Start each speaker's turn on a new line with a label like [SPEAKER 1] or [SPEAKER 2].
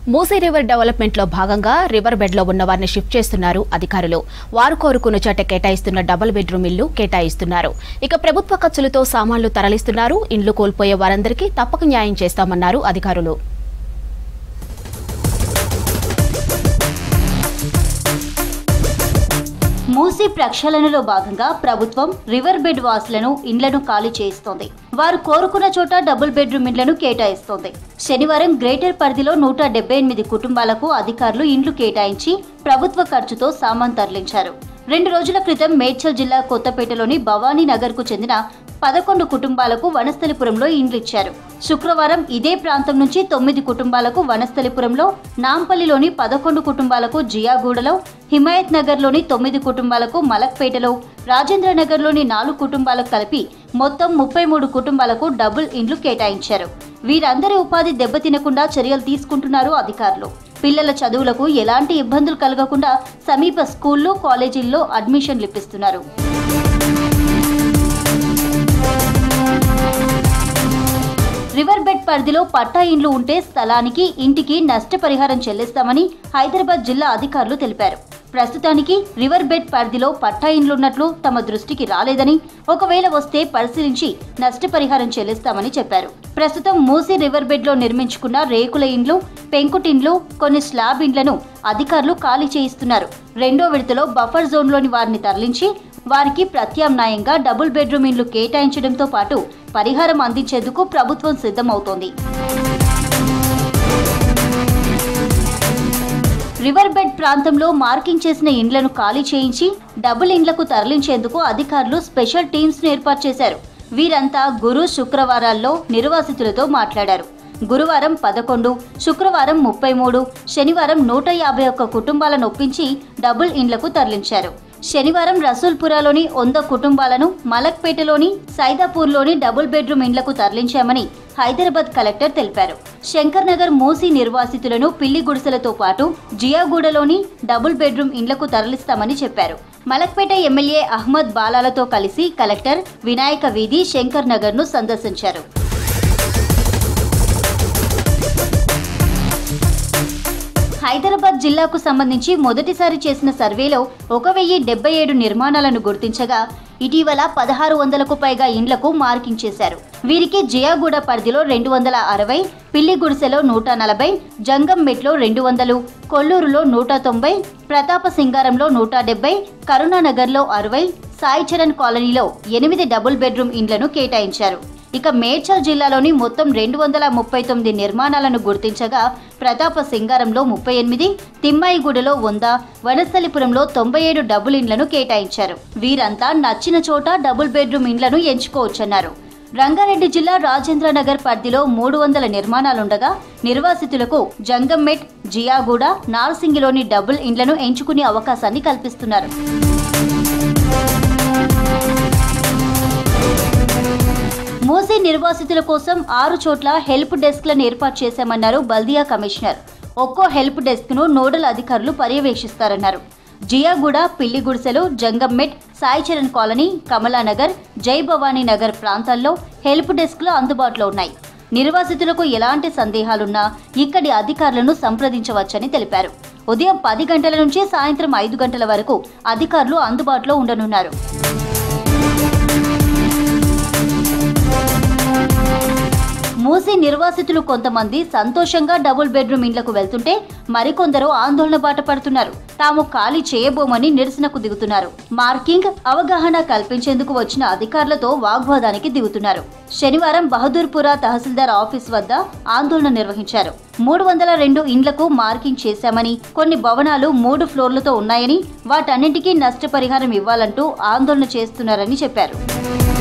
[SPEAKER 1] Musi river development లో భాగంగా river bed లో ఉన్న వారిని షిఫ్ట్ చేస్తున్నారు అధికారులు వారు కోరుకున్న చోట కేటాయిస్తున్న డబుల్ బెడ్రూమ్ ఇల్లు కేటాయిస్తున్నారు ఇక ప్రభుత్వ ఖర్చులతో సామాన్లు తరలిస్తున్నారు ఇండ్లు కోల్పోయే వారందరికీ తప్పక న్యాయం చేస్తామన్నారు అధికారులు
[SPEAKER 2] మూసీ ప్రక్షాళనలో భాగంగా ప్రభుత్వం రివర్ బెడ్ వాసులను ఇండ్లను ఖాళీ చేయిస్తోంది వారు కోరుకున్న చోట డబుల్ బెడ్రూమ్ ఇండ్లను కేటాయిస్తోంది శనివారం గ్రేటర్ పరిధిలో నూట డెబ్బై ఎనిమిది కుటుంబాలకు అధికారులు ఇండ్లు కేటాయించి ప్రభుత్వ ఖర్చుతో సామాన్ తరలించారు రెండు రోజుల క్రితం మేడ్చల్ జిల్లా కొత్తపేటలోని భవానీ నగర్ కు చెందిన పదకొండు కుటుంబాలకు వనస్థలిపురంలో ఇండ్లు ఇచ్చారు శుక్రవారం ఇదే ప్రాంతం నుంచి తొమ్మిది కుటుంబాలకు వనస్థలిపురంలో నాంపల్లిలోని పదకొండు కుటుంబాలకు జియాగూడలో హిమాయత్ నగర్లోని తొమ్మిది కుటుంబాలకు మలక్పేటలో రాజేంద్ర నగర్లోని నాలుగు కుటుంబాలకు కలిపి మొత్తం ముప్పై మూడు కుటుంబాలకు డబుల్ ఇండ్లు కేటాయించారు వీరందరి ఉపాధి దెబ్బతినకుండా చర్యలు తీసుకుంటున్నారు అధికారులు పిల్లల చదువులకు ఎలాంటి ఇబ్బందులు కలగకుండా సమీప స్కూళ్ళు కాలేజీల్లో అడ్మిషన్లు ఇప్పిస్తున్నారు రివర్ బెడ్ పరిధిలో పట్టా ఇండ్లు ఉంటే స్థలానికి ఇంటికి నష్టపరిహారం చెల్లిస్తామని హైదరాబాద్ జిల్లా అధికారులు తెలిపారు ప్రస్తుతానికి రివర్ బెడ్ పరిధిలో పట్టా ఇండ్లున్నట్లు తమ దృష్టికి రాలేదని ఒకవేళ వస్తే పరిశీలించి నష్టపరిహారం చెల్లిస్తామని చెప్పారు ప్రస్తుతం మూసీ రివర్ బెడ్ లో నిర్మించుకున్న రేకుల ఇండ్లు పెంకుటిండ్లు కొన్ని స్లాబ్ ఇండ్లను అధికారులు ఖాళీ చేయిస్తున్నారు రెండో విడతలో బఫర్ జోన్లోని వారిని తరలించి వారికి ప్రత్యామ్నాయంగా డబుల్ బెడ్రూమ్ ఇండ్లు కేటాయించడంతో పాటు పరిహారం అందించేందుకు ప్రభుత్వం సిద్ధమవుతోంది రివర్ బెడ్ ప్రాంతంలో మార్కింగ్ చేసిన ఇండ్లను ఖాళీ చేయించి డబుల్ ఇండ్లకు తరలించేందుకు అధికారులు స్పెషల్ టీమ్స్ ను ఏర్పాటు చేశారు వీరంతా గురు శుక్రవారాల్లో నిర్వాసితులతో మాట్లాడారు గురువారం పదకొండు శుక్రవారం ముప్పై మూడు శనివారం నూట యాభై ఒక్క కుటుంబాలను ఒప్పించి డబుల్ ఇండ్లకు తరలించారు శనివారం రసూల్పురాలోని వంద కుటుంబాలను మలక్పేటలోని సైదాపూర్లోని డబుల్ బెడ్రూమ్ ఇండ్లకు తరలించామని హైదరాబాద్ కలెక్టర్ తెలిపారు శంకర్ నగర్ మూసి నిర్వాసితులను పిల్లి గుడిసెలతో పాటు జియాగూడలోని డబుల్ బెడ్రూమ్ ఇండ్లకు తరలిస్తామని చెప్పారు మలక్పేట ఎమ్మెల్యే అహ్మద్ బాలాలతో కలిసి కలెక్టర్ వినాయక వీధి శంకర్ నగర్ను సందర్శించారు హైదరాబాద్ జిల్లాకు సంబంధించి మొదటిసారి చేసిన సర్వేలో ఒక వెయ్యి డెబ్బై ఏడు నిర్మాణాలను గుర్తించగా ఇటీవల పదహారు వందలకు పైగా ఇండ్లకు మార్కింగ్ చేశారు వీరికి జియాగూడ పరిధిలో రెండు వందల అరవై పిల్లి గుడిసెలో నూట నలభై జంగంమెట్లో రెండు వందలు కొల్లూరులో నూట తొంభై ప్రతాప సింగారంలో నూట డెబ్బై కరుణానగర్లో అరవై సాయిచరణ్ కాలనీలో ఎనిమిది డబుల్ బెడ్రూమ్ ఇండ్లను కేటాయించారు ఇక మేడ్చల్ జిల్లాలోని మొత్తం రెండు వందల ముప్పై తొమ్మిది నిర్మాణాలను గుర్తించగా ప్రతాప సింగారంలో ముప్పై ఎనిమిది తిమ్మాయిగూడలో వంద వనస్థలిపురంలో తొంభై ఏడు డబుల్ ఇండ్లను కేటాయించారు వీరంతా నచ్చిన చోట డబుల్ బెడ్రూమ్ ఇండ్లను ఎంచుకోవచ్చన్నారు రంగారెడ్డి జిల్లా రాజేంద్ర నగర్ పరిధిలో మూడు వందల నిర్మాణాలుండగా నిర్వాసితులకు జంగంమెట్ జియాగూడ నార్సింగిలోని డబుల్ ఇండ్లను ఎంచుకునే అవకాశాన్ని కల్పిస్తున్నారు మూసీ నిర్వాసితుల కోసం ఆరు చోట్ల హెల్ప్ డెస్క్లను ఏర్పాటు చేశామన్నారు బల్దియా కమిషనర్ ఒక్కో హెల్ప్ డెస్క్ను నోడల్ అధికారులు పర్యవేక్షిస్తారన్నారు జియాగూడ పిల్లి గుడిసెలు జంగంమెట్ సాయిచరణ్ కాలనీ కమలానగర్ జై భవానీ నగర్ ప్రాంతాల్లో హెల్ప్ డెస్క్లు అందుబాటులో ఉన్నాయి నిర్వాసితులకు ఎలాంటి సందేహాలున్నా ఇక్కడి అధికారులను సంప్రదించవచ్చని తెలిపారు ఉదయం పది గంటల నుంచి సాయంత్రం ఐదు గంటల వరకు అధికారులు అందుబాటులో ఉండనున్నారు మూసి నిర్వాసితులు కొంతమంది సంతోషంగా డబుల్ బెడ్రూమ్ ఇండ్లకు వెళ్తుంటే మరికొందరు ఆందోళన బాట పడుతున్నారు తాము ఖాళీ చేయబోమని నిరసనకు దిగుతున్నారు మార్కింగ్ అవగాహన కల్పించేందుకు వచ్చిన అధికారులతో వాగ్వాదానికి దిగుతున్నారు శనివారం బహదూర్పురా తహసీల్దార్ ఆఫీస్ వద్ద ఆందోళన నిర్వహించారు మూడు వందల రెండు ఇండ్లకు మార్కింగ్ చేశామని కొన్ని భవనాలు మూడు ఫ్లోర్లతో ఉన్నాయని వాటన్నింటికీ నష్టపరిహారం ఇవ్వాలంటూ ఆందోళన చేస్తున్నారని చెప్పారు